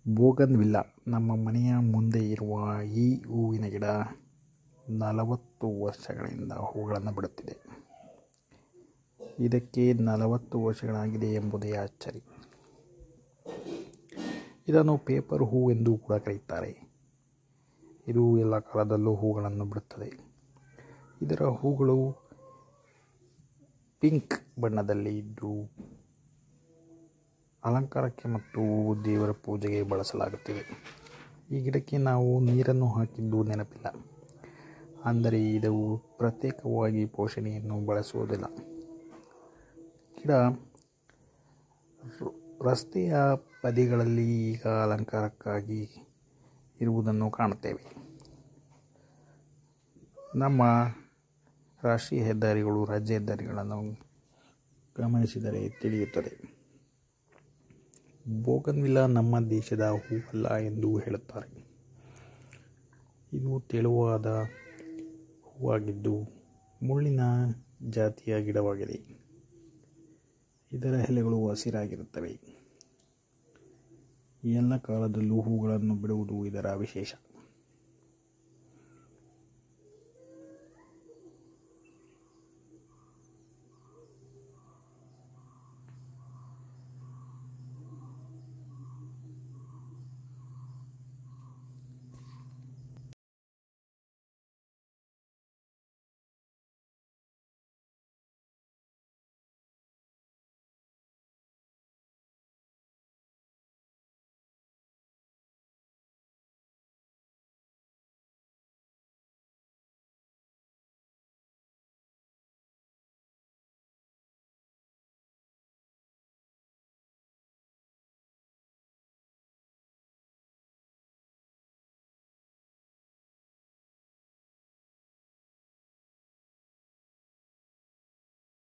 ಬೋಗನ್ವಿಲ್ಲ ನಮ್ಮ ಮನೆಯ ಮುಂದೆ ಇರುವ ಈ ಹೂವಿನ ಗಿಡ ನಲವತ್ತು ವರ್ಷಗಳಿಂದ ಹೂಗಳನ್ನು ಬಿಡುತ್ತಿದೆ ಇದಕ್ಕೆ ನಲವತ್ತು ವರ್ಷಗಳಾಗಿದೆ ಎಂಬುದೇ ಅಚ್ಚರಿ ಇದನ್ನು ಪೇಪರ್ ಹೂ ಎಂದು ಕೂಡ ಕರೆಯುತ್ತಾರೆ ಇದು ಎಲ್ಲ ಕಾಲದಲ್ಲೂ ಹೂಗಳನ್ನು ಬಿಡುತ್ತದೆ ಇದರ ಹೂಗಳು ಪಿಂಕ್ ಬಣ್ಣದಲ್ಲಿ ಇದ್ದು ಅಲಂಕಾರಕ್ಕೆ ಮತ್ತು ದೇವರ ಪೂಜೆಗೆ ಬಳಸಲಾಗುತ್ತಿದೆ ಈ ಗಿಡಕ್ಕೆ ನಾವು ನೀರನ್ನು ಹಾಕಿದ್ದು ನೆನಪಿಲ್ಲ ಅಂದರೆ ಇದು ಪ್ರತ್ಯೇಕವಾಗಿ ಪೋಷಣೆಯನ್ನು ಬಳಸುವುದಿಲ್ಲ ಗಿಡ ರಸ್ತೆಯ ಬದಿಗಳಲ್ಲಿ ಈಗ ಅಲಂಕಾರಕ್ಕಾಗಿ ಇರುವುದನ್ನು ಕಾಣುತ್ತೇವೆ ನಮ್ಮ ರಾಷ್ಟ್ರೀಯ ಹೆದ್ದಾರಿಗಳು ರಾಜ್ಯ ಹೆದ್ದಾರಿಗಳನ್ನು ಗಮನಿಸಿದರೆ ತಿಳಿಯುತ್ತದೆ ಬೋಗನ್ವಿಲ್ಲ ನಮ್ಮ ದೇಶದ ಹೂವಲ್ಲ ಎಂದು ಹೇಳುತ್ತಾರೆ ಇದು ತೆಳುವಾದ ಹೂವಾಗಿದ್ದು ಮುಳ್ಳಿನ ಜಾತಿಯ ಗಿಡವಾಗಿದೆ ಇದರ ಎಲೆಗಳು ಹಸಿರಾಗಿರುತ್ತವೆ ಎಲ್ಲ ಕಾಲದಲ್ಲೂ ಹೂಗಳನ್ನು ಬಿಡುವುದು ಇದರ ವಿಶೇಷ